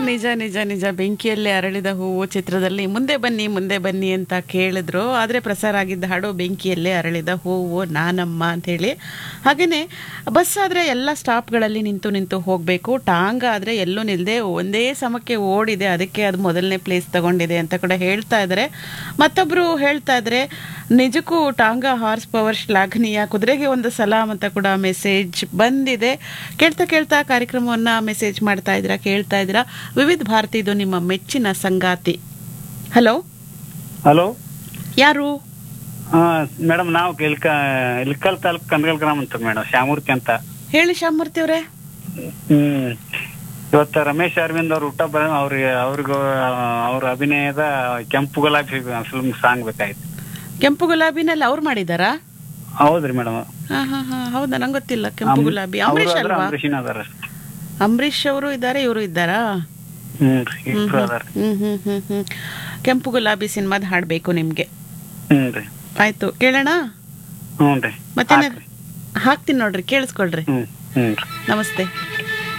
ನಿಜ ನಿಜ ನಿಜ ಬೆಂಕಿಯಲ್ಲೇ ಅರಳಿದ ಹೂವು ಚಿತ್ರದಲ್ಲಿ ಮುಂದೆ ಬನ್ನಿ ಮುಂದೆ ಬನ್ನಿ ಅಂತ ಕೇಳಿದ್ರು ಆದರೆ ಪ್ರಸಾರ ಆಗಿದ್ದ ಹಾಡು ಬೆಂಕಿಯಲ್ಲೇ ಅರಳಿದ ಹೂವು ನಾನಮ್ಮ ಅಂತ ಹೇಳಿ ಹಾಗೆಯೇ ಬಸ್ ಆದರೆ ಎಲ್ಲ ಸ್ಟಾಪ್ಗಳಲ್ಲಿ ನಿಂತು ನಿಂತು ಹೋಗಬೇಕು ಟಾಂಗ ಆದರೆ ಎಲ್ಲೂ ನಿಲ್ಲದೆ ಒಂದೇ ಸಮಕ್ಕೆ ಓಡಿದೆ ಅದಕ್ಕೆ ಅದು ಮೊದಲನೇ ಪ್ಲೇಸ್ ತಗೊಂಡಿದೆ ಅಂತ ಕೂಡ ಹೇಳ್ತಾ ಇದ್ದಾರೆ ಮತ್ತೊಬ್ಬರು ಹೇಳ್ತಾ ಇದ್ದಾರೆ ನಿಜಕ್ಕೂ ಟಾಂಗಾ ಹಾರ್ಸ್ ಪವರ್ ಶ್ಲಾಘನೀಯ ಕುದುರೆಗೆ ಒಂದು ಸಲಾಮ್ ಅಂತ ಕೂಡ ಮೆಸೇಜ್ ಬಂದಿದೆ ಕೇಳ್ತಾ ಕೇಳ್ತಾ ಕಾರ್ಯಕ್ರಮವನ್ನು ಮೆಸೇಜ್ ಮಾಡ್ತಾ ಇದ್ದೀರಾ ಕೇಳ್ತಾ ಇದ್ದೀರಾ ವಿವಿಧ ಭಾರತಿದು ನಿಮ್ಮ ಮೆಚ್ಚಿನ ಸಂಗಾತಿ ಹಲೋ ಹಲೋ ಯಾರು ಮೇಡಮ್ ನಾವು ಇಲ್ಕ ಇಲ್ಕಲ್ ತಾಲೂಕ್ ಕಂದಗಲ್ ಗ್ರಾಮ ಅಂತ ಮೇಡಮ್ ಶ್ಯಾಮೂರ್ತಿ ಅಂತ ಹೇಳಿ ಶಾಮೂರ್ತಿ ಅವರೇ ಹ್ಮ್ ಇವತ್ತ ರಮೇಶ್ ಅರವಿಂದ್ ಅವ್ರ ಊಟ ಬರ ಅವ್ರಿಗೆ ಅವ್ರಿಗೂ ಅವ್ರ ಅಭಿನಯದ ಕೆಂಪು ಗುಲಾಬಿ ಫಿಲ್ಮ್ ಸಾಂಗ್ ಬೇಕಾಯ್ತು ಕೆಂಪು ಗುಲಾಬಿನಲ್ಲಿ ಅವ್ರು ಮಾಡಿದಾರಾ ಹೌದ್ರಿ ಮೇಡಮ್ ಹಾ ಹಾ ಹಾ ಹೌದಾ ನಂಗೆ ಗೊತ್ತಿಲ್ಲ ಕೆಂಪು ಗುಲಾಬಿ ಅಂಬರೀಷ್ ಅಲ್ವಾ ಅಂಬರೀಷಿನ ಅದಾರ ಅಂಬರೀಷ್ ಅವರು ಇದ್ದಾರೆ ಇವರು ಇದ್ದಾರಾ ಹ್ಮ್ ರೀ ಇಬ್ರು ಅದಾರ ಹ್ಮ್ ಹ್ಮ್ ಹ್ಮ್ ಹ್ಮ್ ಕೆಂಪು ಗುಲಾಬಿ ಸಿನಿಮಾದ ಹಾಡ್ಬೇಕು ನಿಮ್ಗೆ ಹ್ಮ್ ರೀ ಆಯ್ತು ಕೇಳೋಣ ಹ್ಞೂ ರೀ ಮತ್ತೇನ ಹಾಕ್ತೀನಿ ನೋಡ್ರಿ ಕೇಳಿಸ್ಕೊಳ್ರಿ ಹ್ಮ್ ಹ್ಮ್ ರೀ ನಮಸ್ತೆ